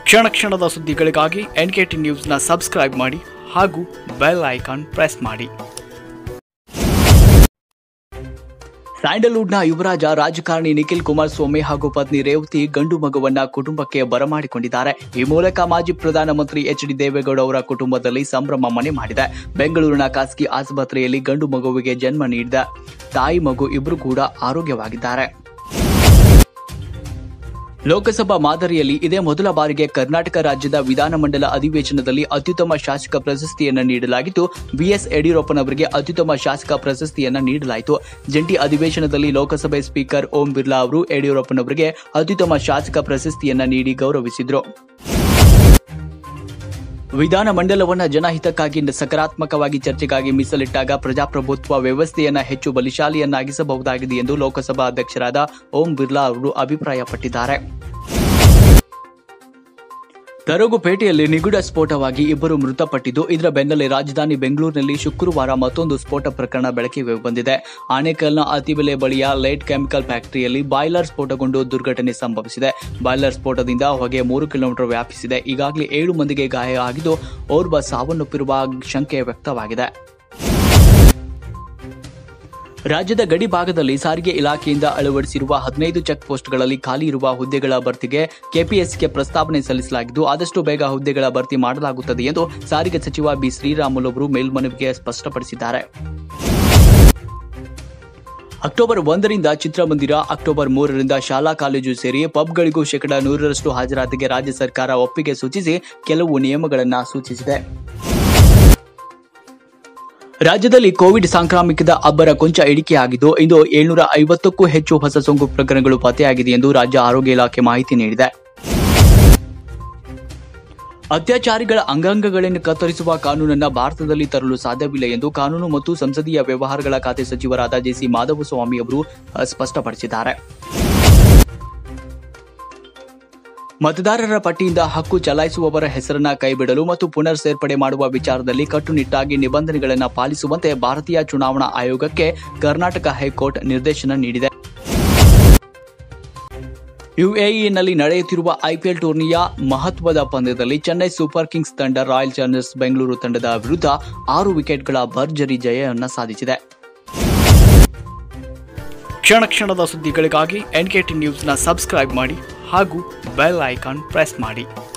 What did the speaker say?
ಕ್ಷಣ ಕ್ಷಣದ ಸುದ್ದಿಗಳಿಗಾಗಿ ಎನ್ ಕೆ ಟಿ ನ್ಯೂಸ್ನ ಸಬ್ಸ್ಕ್ರೈಬ್ ಮಾಡಿ ಹಾಗೂ ಬೆಲ್ ಐಕಾನ್ ಪ್ರೆಸ್ ಮಾಡಿ ಸ್ಯಾಂಡಲ್ವುಡ್ನ ಯುವರಾಜ ರಾಜಕಾರಣಿ ನಿಖಿಲ್ ಕುಮಾರಸ್ವಾಮಿ ಹಾಗೂ ಪತ್ನಿ ರೇವತಿ ಗಂಡು ಮಗುವನ್ನ ಕುಟುಂಬಕ್ಕೆ ಬರಮಾಡಿಕೊಂಡಿದ್ದಾರೆ ಈ ಮೂಲಕ ಮಾಜಿ ಪ್ರಧಾನಮಂತ್ರಿ ಎಚ್ ಡಿ ದೇವೇಗೌಡ ಅವರ ಕುಟುಂಬದಲ್ಲಿ ಸಂಭ್ರಮ ಮನೆ ಮಾಡಿದೆ ಬೆಂಗಳೂರಿನ ಖಾಸಗಿ ಆಸ್ಪತ್ರೆಯಲ್ಲಿ ಗಂಡು ಮಗುವಿಗೆ ಜನ್ಮ ನೀಡಿದ ತಾಯಿ ಮಗು ಇಬ್ಬರು ಕೂಡ ಆರೋಗ್ಯವಾಗಿದ್ದಾರೆ ಲೋಕಸಭಾ ಮಾದರಿಯಲ್ಲಿ ಇದೇ ಮೊದಲ ಬಾರಿಗೆ ಕರ್ನಾಟಕ ರಾಜ್ಯದ ವಿಧಾನಮಂಡಲ ಅಧಿವೇಶನದಲ್ಲಿ ಅತ್ಯುತ್ತಮ ಶಾಸಕ ಪ್ರಶಸ್ತಿಯನ್ನ ನೀಡಲಾಗಿದ್ದು ಬಿಎಸ್ ಯಡಿಯೂರಪ್ಪನವರಿಗೆ ಅತ್ಯುತ್ತಮ ಶಾಸಕ ಪ್ರಶಸ್ತಿಯನ್ನ ನೀಡಲಾಯಿತು ಜಂಟಿ ಅಧಿವೇಶನದಲ್ಲಿ ಲೋಕಸಭೆ ಸ್ಪೀಕರ್ ಓಂ ಬಿರ್ಲಾ ಅವರು ಯಡಿಯೂರಪ್ಪನವರಿಗೆ ಅತ್ಯುತ್ತಮ ಶಾಸಕ ಪ್ರಶಸ್ತಿಯನ್ನ ನೀಡಿ ಗೌರವಿಸಿದ್ರು ವಿಧಾನಮಂಡಲವನ್ನ ಜನಹಿತಕ್ಕಾಗಿ ಸಕಾರಾತ್ಮಕವಾಗಿ ಚರ್ಚೆಗಾಗಿ ಮೀಸಲಿಟ್ಟಾಗ ಪ್ರಜಾಪ್ರಭುತ್ವ ವ್ಯವಸ್ಥೆಯನ್ನ ಹೆಚ್ಚು ಬಲಿಶಾಲಿಯನ್ನಾಗಿಸಬಹುದಾಗಿದೆ ಎಂದು ಲೋಕಸಭಾ ಅಧ್ಯಕ್ಷರಾದ ಓಂ ಬಿರ್ಲಾ ಅವರು ಅಭಿಪ್ರಾಯಪಟ್ಟಿದ್ದಾರೆ ತರಗುಪೇಟೆಯಲ್ಲಿ ನಿಗೂಢ ಸ್ಫೋಟವಾಗಿ ಇಬ್ಬರು ಮೃತಪಟ್ಟಿದ್ದು ಇದರ ಬೆನ್ನಲ್ಲೇ ರಾಜಧಾನಿ ಬೆಂಗಳೂರಿನಲ್ಲಿ ಶುಕ್ರವಾರ ಮತ್ತೊಂದು ಸ್ಫೋಟ ಪ್ರಕರಣ ಬೆಳಕಿಗೆ ಬಂದಿದೆ ಆನೇಕಲ್ನ ಅತಿಬೆಲೆ ಬಳಿಯ ಲೈಟ್ ಕೆಮಿಕಲ್ ಫ್ಯಾಕ್ಟರಿಯಲ್ಲಿ ಬಾಯ್ಲರ್ ಸ್ಫೋಟಗೊಂಡು ದುರ್ಘಟನೆ ಸಂಭವಿಸಿದೆ ಬಾಯ್ಲರ್ ಸ್ಫೋಟದಿಂದ ಹೊಗೆ ಮೂರು ಕಿಲೋಮೀಟರ್ ವ್ಯಾಪಿಸಿದೆ ಈಗಾಗಲೇ ಏಳು ಮಂದಿಗೆ ಗಾಯ ಆಗಿದ್ದು ಓರ್ವ ಸಾವನ್ನಪ್ಪಿರುವ ಶಂಕೆ ವ್ಯಕ್ತವಾಗಿದೆ ರಾಜ್ಯದ ಗಡಿ ಭಾಗದಲ್ಲಿ ಸಾರಿಗೆ ಇಲಾಖೆಯಿಂದ ಅಳವಡಿಸಿರುವ ಹದಿನೈದು ಚೆಕ್ ಪೋಸ್ಟ್ಗಳಲ್ಲಿ ಖಾಲಿ ಇರುವ ಹುದ್ದೆಗಳ ಭರ್ತಿಗೆ ಕೆಪಿಎಸ್ಸಿಗೆ ಪ್ರಸ್ತಾವನೆ ಸಲ್ಲಿಸಲಾಗಿದ್ದು ಆದಷ್ಟು ಬೇಗ ಹುದ್ದೆಗಳ ಭರ್ತಿ ಮಾಡಲಾಗುತ್ತದೆ ಎಂದು ಸಾರಿಗೆ ಸಚಿವ ಬಿ ಶ್ರೀರಾಮುಲು ಅವರು ಮೇಲ್ಮನವಿಗೆ ಸ್ಪಷ್ಟಪಡಿಸಿದ್ದಾರೆ ಅಕ್ಟೋಬರ್ ಒಂದರಿಂದ ಚಿತ್ರಮಂದಿರ ಅಕ್ಟೋಬರ್ ಮೂರರಿಂದ ಶಾಲಾ ಕಾಲೇಜು ಸೇರಿ ಪಬ್ಗಳಿಗೂ ಶೇಕಡ ನೂರರಷ್ಟು ಹಾಜರಾತಿಗೆ ರಾಜ್ಯ ಸರ್ಕಾರ ಒಪ್ಪಿಗೆ ಸೂಚಿಸಿ ಕೆಲವು ನಿಯಮಗಳನ್ನು ಸೂಚಿಸಿದೆ ರಾಜ್ಯದಲ್ಲಿ ಕೋವಿಡ್ ಸಾಂಕ್ರಾಮಿಕದ ಅಬ್ಬರ ಕೊಂಚ ಇಳಿಕೆಯಾಗಿದ್ದು ಇಂದು ಏಳ್ನೂರ ಐವತ್ತಕ್ಕೂ ಹೆಚ್ಚು ಹೊಸ ಸೋಂಕು ಪ್ರಕರಣಗಳು ಪತ್ತೆಯಾಗಿದೆ ಎಂದು ರಾಜ್ಯ ಆರೋಗ್ಯ ಇಲಾಖೆ ಮಾಹಿತಿ ನೀಡಿದೆ ಅತ್ಯಾಚಾರಿಗಳ ಅಂಗಾಂಗಗಳನ್ನು ಕತ್ತರಿಸುವ ಕಾನೂನನ್ನ ಭಾರತದಲ್ಲಿ ತರಲು ಸಾಧ್ಯವಿಲ್ಲ ಎಂದು ಕಾನೂನು ಮತ್ತು ಸಂಸದೀಯ ವ್ಯವಹಾರಗಳ ಖಾತೆ ಸಚಿವರಾದ ಜೆಸಿ ಮಾಧವಸ್ವಾಮಿ ಅವರು ಅಹ್, ಸ್ಪಷ್ಟಪಡಿಸಿದ್ದಾರೆ ಮತದಾರರ ಪಟ್ಟಿಯಿಂದ ಹಕ್ಕು ಚಲಾಯಿಸುವವರ ಹೆಸರನ್ನ ಕೈಬಿಡಲು ಮತ್ತು ಪುನರ್ ಸೇರ್ಪಡೆ ಮಾಡುವ ವಿಚಾರದಲ್ಲಿ ಕಟ್ಟುನಿಟ್ಟಾಗಿ ನಿಬಂಧನೆಗಳನ್ನು ಪಾಲಿಸುವಂತೆ ಭಾರತೀಯ ಚುನಾವಣಾ ಆಯೋಗಕ್ಕೆ ಕರ್ನಾಟಕ ಹೈಕೋರ್ಟ್ ನಿರ್ದೇಶನ ನೀಡಿದೆ ಯುಎಇನಲ್ಲಿ ನಡೆಯುತ್ತಿರುವ ಐಪಿಎಲ್ ಟೂರ್ನಿಯ ಮಹತ್ವದ ಪಂದ್ಯದಲ್ಲಿ ಚೆನ್ನೈ ಸೂಪರ್ ಕಿಂಗ್ಸ್ ತಂಡ ರಾಯಲ್ ಚಾಲೆಂಜರ್ಸ್ ಬೆಂಗಳೂರು ತಂಡದ ವಿರುದ್ಧ ಆರು ವಿಕೆಟ್ಗಳ ಭರ್ಜರಿ ಜಯವನ್ನ ಸಾಧಿಸಿದೆ ಕ್ಷಣ ಕ್ಷಣದ ಸುದ್ದಿಗಳಿಗಾಗಿ ಎನ್ ಕೆ ಟಿ ನ್ಯೂಸ್ನ ಸಬ್ಸ್ಕ್ರೈಬ್ ಮಾಡಿ ಹಾಗೂ ಬೆಲ್ ಐಕಾನ್ ಪ್ರೆಸ್ ಮಾಡಿ